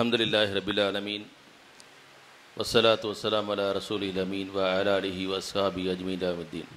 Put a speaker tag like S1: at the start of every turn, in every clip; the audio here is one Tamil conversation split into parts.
S1: الحمد لله رب العالمين والصلاة والسلام على رسول الأمين وعلى آله وأصحابه أجمعين إلى يوم الدين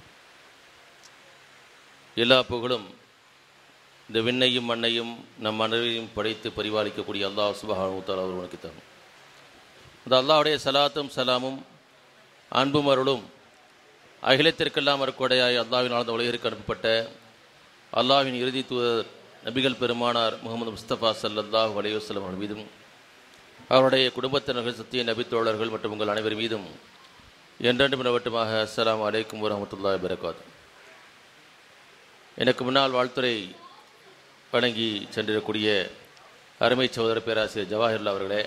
S1: எல்லா புகழும் இந்த விண்ணையும் மண்ணையும் நம் அனைவரையும் படைத்து பரிபாலிக்கக்கூடிய அல்லாஹ் சுபஹானு தாலா ஒருவனுக்கு தரும் அந்த அல்லாஹ்வுடைய சலாத்தும் சலாமும் அன்பும் அருளும் அகிலத்திற்கெல்லாம் அருக்கொடையாய் அல்லாஹ்வின் ஆழ்ந்த உலகிற்கு அனுப்பப்பட்ட அல்லாஹ்வின் இறுதி தூதர் நபிகள் பெருமானார் முகமது முஸ்தபா சல்லல்லாஹு அலைஹி வஸல்லம் அவர்கள் மீதும் அவருடைய குடும்பத்தினர்கள் சத்திய நபித்தோழர்கள் மற்றும் உங்கள் அனைவர் மீதும் என்றென்றும் நிலவட்டுமாக அஸ்ஸலாமு அலைக்கும் வரஹ்மத்துல்லாஹி வபரகாத்து எனக்கு முன்னால் வாழ்த்துறை வழங்கி சென்றிருக்கக்கூடிய அருமை சகோதரர் பேராசிரியர் ஜவாஹர்லா அவர்களே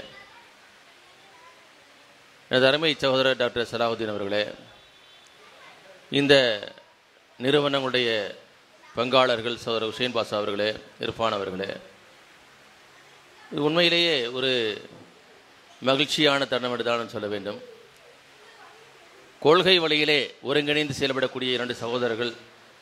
S1: எனது அருமை சகோதரர் டாக்டர் சலாஹுதீன் அவர்களே இந்த நிறுவனங்களுடைய பங்காளர்கள் சகோதரர் ஹுசேன் பாஷா அவர்களே இர்ஃபான் அவர்களே இது உண்மையிலேயே ஒரு மகிழ்ச்சியான தருணம் என்றுதான் சொல்ல வேண்டும் கொள்கை வழியிலே ஒருங்கிணைந்து செயல்படக்கூடிய இரண்டு சகோதரர்கள்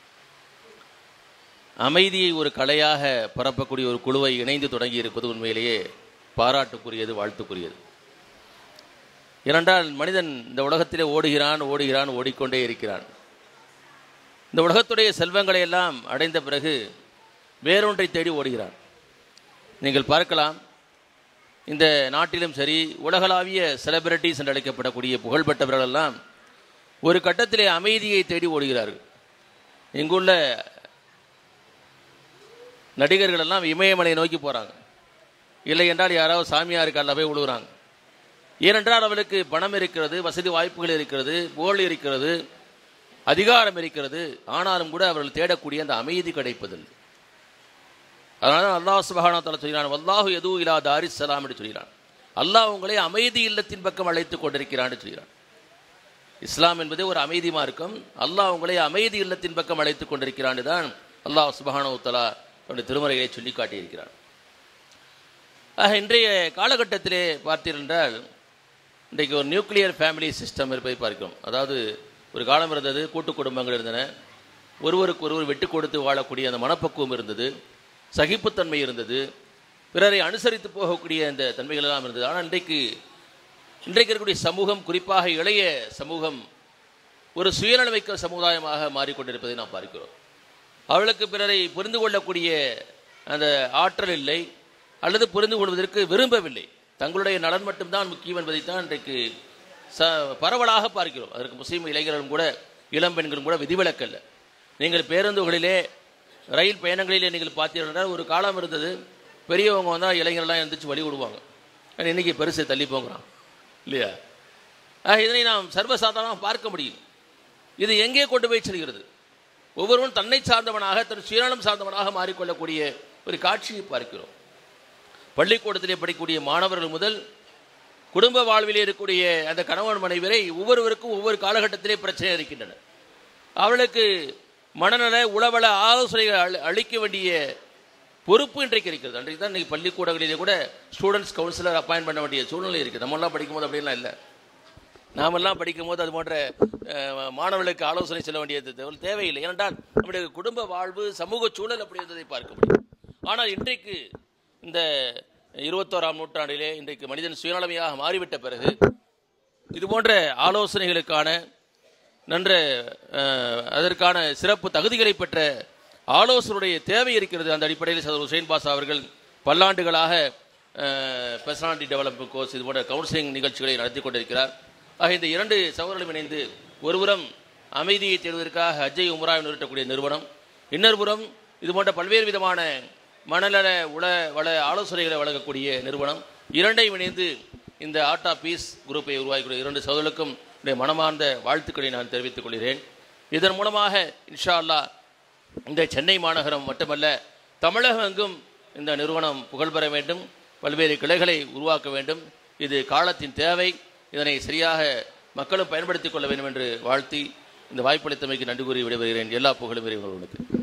S1: அமைதியை ஒரு கலையாக பரப்பக்கூடிய ஒரு குழுவை இணைந்து தொடங்கி இருப்பது உண்மையிலேயே பாராட்டுக்குரியது வாழ்த்துக்குரியது ஏனென்றால் மனிதன் இந்த உலகத்திலே ஓடுகிறான் ஓடுகிறான் ஓடிக்கொண்டே இருக்கிறான் இந்த உலகத்துடைய செல்வங்களை எல்லாம் அடைந்த பிறகு வேறொன்றை தேடி ஓடுகிறான் நீங்கள் பார்க்கலாம் இந்த நாட்டிலும் சரி உலகளாவிய செலிபிரிட்டிஸ் என்று அழைக்கப்படக்கூடிய புகழ்பெற்றவர்கள் எல்லாம் ஒரு கட்டத்திலே அமைதியை தேடி ஓடுகிறார்கள் இங்குள்ள நடிகர்கள் எல்லாம் இமயமலை நோக்கி போகிறாங்க இல்லை என்றால் யாராவது சாமியாருக்கு அல்ல போய் விழுகிறாங்க ஏனென்றால் அவளுக்கு பணம் இருக்கிறது வசதி வாய்ப்புகள் இருக்கிறது புகழ் இருக்கிறது அதிகாரம் இருக்கிறது ஆனாலும் கூட அவர்கள் தேடக்கூடிய அந்த அமைதி கிடைப்பதில்லை அதனால தான் அல்லாஹ் சுபஹானத்தால சொல்கிறான் வல்லாஹு எது இலா தாரிஸ் சலாம் என்று சொல்கிறான் அல்லாஹ் உங்களை அமைதி இல்லத்தின் பக்கம் அழைத்துக் கொண்டிருக்கிறான் சொல்கிறான் இஸ்லாம் என்பதே ஒரு அமைதி மார்க்கம் அல்லாஹ் உங்களை அமைதி இல்லத்தின் பக்கம் அழைத்துக் கொண்டிருக்கிறான் தான் அல்லாஹ் சுபஹானு தலா தன்னுடைய திருமறைகளை சொல்லி காட்டியிருக்கிறான் ஆக இன்றைய காலகட்டத்திலே பார்த்தீர்கள் என்றால் இன்றைக்கு ஒரு நியூக்ளியர் ஃபேமிலி சிஸ்டம் இருப்பதை பார்க்கிறோம் அதாவது ஒரு காலம் இருந்தது கூட்டு குடும்பங்கள் இருந்தன ஒருவருக்கு ஒருவர் விட்டு கொடுத்து வாழக்கூடிய அந்த மனப்பக்குவம் இருந்தது சகிப்புத்தன்மை இருந்தது பிறரை அனுசரித்து போகக்கூடிய அந்த தன்மைகள் எல்லாம் இருந்தது ஆனால் இன்றைக்கு இன்றைக்கு இருக்கக்கூடிய சமூகம் குறிப்பாக இளைய சமூகம் ஒரு சுயநலமிக்க சமுதாயமாக மாறிக்கொண்டிருப்பதை நாம் பார்க்கிறோம் அவளுக்கு பிறரை புரிந்து கொள்ளக்கூடிய அந்த ஆற்றல் இல்லை அல்லது புரிந்து கொள்வதற்கு விரும்பவில்லை தங்களுடைய நலன் மட்டும்தான் முக்கியம் என்பதைத்தான் இன்றைக்கு ச பரவலாக பார்க்கிறோம் அதற்கு முஸ்லீம் இளைஞர்களும் கூட இளம் பெண்களும் கூட விதிவிலக்கல்ல நீங்கள் பேருந்துகளிலே ரயில் பயணங்களிலே நீங்கள் பார்த்தீர்கள் ஒரு காலம் இருந்தது பெரியவங்க வந்தால் இளைஞர்கள்லாம் எழுந்திரிச்சு வழி விடுவாங்க ஆனால் இன்றைக்கி பெருசு தள்ளி போங்கிறான் இல்லையா ஆக இதனை நாம் சர்வசாதாரணமாக பார்க்க முடியும் இது எங்கே கொண்டு போய் செல்கிறது ஒவ்வொருவரும் தன்னை சார்ந்தவனாக தன் சுயநலம் சார்ந்தவனாக மாறிக்கொள்ளக்கூடிய ஒரு காட்சியை பார்க்கிறோம் பள்ளிக்கூடத்திலே படிக்கக்கூடிய மாணவர்கள் முதல் குடும்ப வாழ்விலே இருக்கக்கூடிய அந்த கணவன் மனைவரை ஒவ்வொருவருக்கும் ஒவ்வொரு காலகட்டத்திலே பிரச்சனை இருக்கின்றன அவளுக்கு மனநல உளவள ஆலோசனைகள் அளிக்க வேண்டிய பொறுப்பு இன்றைக்கு இருக்கிறது அன்றைக்கு தான் இன்றைக்கு பள்ளிக்கூடங்களிலே கூட ஸ்டூடெண்ட்ஸ் கவுன்சிலர் அப்பாயின்ட் பண்ண வேண்டிய சூழ்நிலை இருக்குது நம்மளாம் படிக்கும்போது அப்படிலாம் இல்லை நாமெல்லாம் படிக்கும் போது அது போன்ற மாணவர்களுக்கு ஆலோசனை செல்ல வேண்டியது தேவையில்லை ஏனென்றால் நம்முடைய குடும்ப வாழ்வு சமூக சூழல் அப்படி இருந்ததை பார்க்க முடியும் ஆனால் இன்றைக்கு இந்த இருபத்தோராம் நூற்றாண்டிலே இன்றைக்கு மனிதன் சுயநலமையாக மாறிவிட்ட பிறகு இது போன்ற ஆலோசனைகளுக்கான நன்ற அதற்கான சிறப்பு தகுதிகளை பெற்ற ஆலோசனுடைய தேவை இருக்கிறது அந்த அடிப்படையில் சதர் ஹுசைன் பாஷா அவர்கள் பல்லாண்டுகளாக பர்சனாலிட்டி டெவலப்மெண்ட் கோர்ஸ் இது போன்ற கவுன்சிலிங் நிகழ்ச்சிகளை நடத்தி கொண்டிருக்கிறார் ஆக இந்த இரண்டு சகோதரர்களும் இணைந்து ஒருபுறம் அமைதியை தேடுவதற்காக அஜய் உமராய் நிறுத்தக்கூடிய நிறுவனம் இன்னொரு புறம் இது போன்ற பல்வேறு விதமான மனநல உள வள ஆலோசனைகளை வழங்கக்கூடிய நிறுவனம் இரண்டையும் இணைந்து இந்த ஆட்டா பீஸ் குரூப்பை உருவாக்கக்கூடிய இரண்டு சகோதரர்களுக்கும் என்னுடைய மனமார்ந்த வாழ்த்துக்களை நான் தெரிவித்துக் கொள்கிறேன் இதன் மூலமாக இன்ஷா அல்லா இந்த சென்னை மாநகரம் மட்டுமல்ல தமிழகம் எங்கும் இந்த நிறுவனம் புகழ்பெற வேண்டும் பல்வேறு கிளைகளை உருவாக்க வேண்டும் இது காலத்தின் தேவை இதனை சரியாக மக்களும் பயன்படுத்திக் கொள்ள வேண்டும் என்று வாழ்த்தி இந்த வாய்ப்பளித்தமைக்கு நன்றி கூறி விடைபெறுகிறேன் எல்லா புகழும் இறைவர்களுக்கு